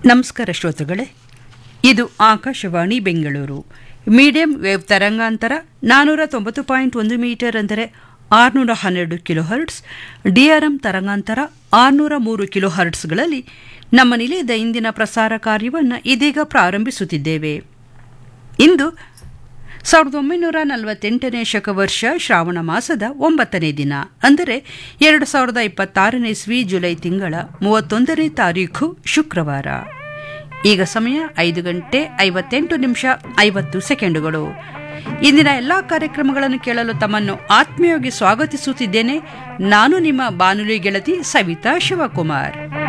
ನಮಸ್ಕಾರ ಶ್ರೋತೃಗಳೇ ಇದು ಆಕಾಶವಾಣಿ ಬೆಂಗಳೂರು ಮೀಡಿಯಂ ವೇವ್ ತರಂಗಾಂತರ ನಾನ್ನೂರ ತೊಂಬತ್ತು ಪಾಯಿಂಟ್ ಒಂದು ಮೀಟರ್ ಅಂದರೆ ಆರುನೂರ ಹನ್ನೆರಡು ಕಿಲೋ ಹರ್ಟ್ಸ್ ಡಿಆರ್ಎಂ ತರಂಗಾಂತರ ಆರುನೂರ ಮೂರು ಕಿಲೋ ಹರ್ಟ್ಸ್ಗಳಲ್ಲಿ ನಮ್ಮ ನಿಲಯದ ಇಂದಿನ ಪ್ರಸಾರ ಕಾರ್ಯವನ್ನು ಇದೀಗ ಪ್ರಾರಂಭಿಸುತ್ತಿದ್ದೇವೆ ಇಂದು ಸಾವಿರದ ಒಂಬೈನೂರ ನಲವತ್ತೆಂಟನೇ ಶಕವರ್ಷ ಶ್ರಾವಣ ಮಾಸದ ಒಂಬತ್ತನೇ ದಿನ ಅಂದರೆ ಎರಡು ಸಾವಿರದ ಇಪ್ಪತ್ತಾರನೇ ಇಸ್ವಿ ಜುಲೈ ತಿಂಗಳ ಮೂವತ್ತೊಂದನೇ ತಾರೀಖು ಶುಕ್ರವಾರ ಈಗ ಸಮಯ ಐದು ಗಂಟೆ ಐವತ್ತೆಂಟು ನಿಮಿಷ ಐವತ್ತು ಸೆಕೆಂಡುಗಳು ಇಂದಿನ ಎಲ್ಲ ಕಾರ್ಯಕ್ರಮಗಳನ್ನು ಕೇಳಲು ತಮ್ಮನ್ನು ಆತ್ಮೀಯವಾಗಿ ಸ್ವಾಗತಿಸುತ್ತಿದ್ದೇನೆ ನಾನು ನಿಮ್ಮ ಬಾನುಲಿ ಗೆಳತಿ ಸವಿತಾ ಶಿವಕುಮಾರ್